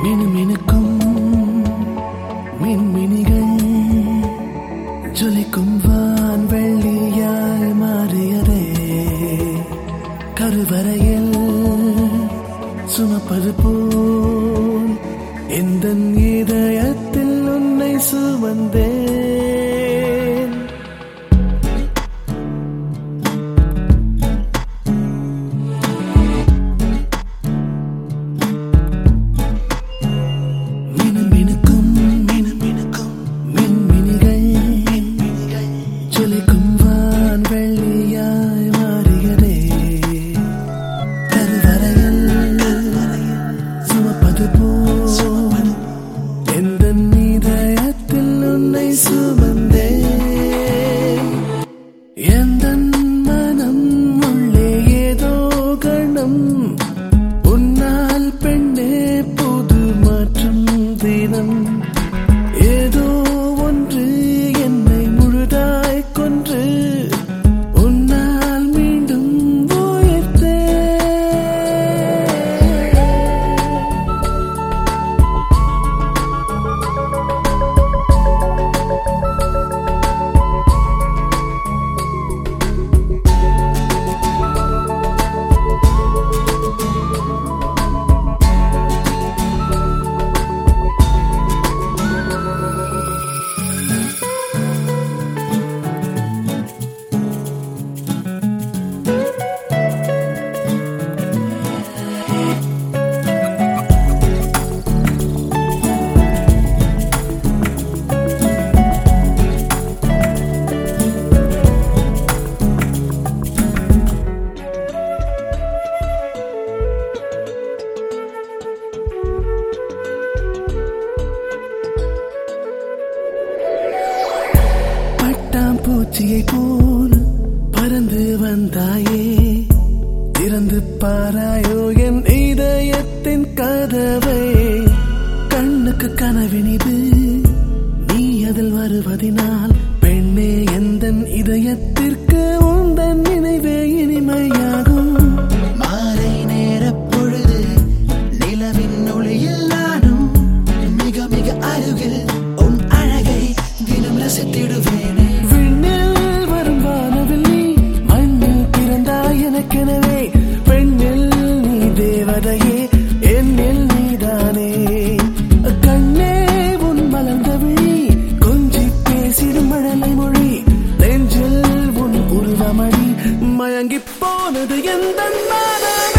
மினுமினுக்கும் மின்மினிகள் ஜொலிக்கும் வான் வெள்ளியாய் மாறியதே கருவறையில் சுமப்பது போல் எந்த இதயத்தில் உன்னை சுமந்தேன் மினுமினுக்கும் மினுமினுக்கும் மின்மினிகள் மின்மினிகள் ஜொலிக்கும் வான் வெள்ளியாய் மாறியதே கருவறையில் சுமப்பது போல் எந்த இதயத்தில் உன்னை சுமந்தேன் எந்த மனம் உள்ளே ஏதோ கணம் உன்னால் பெண்ணே புது மாற்றம் தினம் ஏதோ ஒன்று என்னை முழுதாய் கொன்று உன்னால் மீண்டும் உயிர்த்தே பட்டாம்பூச்சியை போல் பறந்து வந்தாயே திறந்து பாராயோ என் இதயத்தின் கதவை கண்ணுக்கு கனவினிது நீ அதில் வருவதினால் பெண்ணே எந்த இதயத்திற்கு உந்தன் நினைவே இனிமையாகும் மாலை நேரப் பொழுது நிலவின் ஒளியில் நானும் மிக மிக அருகில் உன் அழகை தினம் ரசித்திடுவேனே விண்ணில் வரும் வானவில் நீ மண்ணில் பிறந்தாய் எனக்கெனவே பெண்ணில் நீ தேவதையே என்னில் நீதானே கண்ணே உன் மலர்ந்த விழி கொஞ்சி பேசிடும் மழலை மொழி நெஞ்சில் உன் உருவமணி மயங்கிப் போனது எந்த மனம்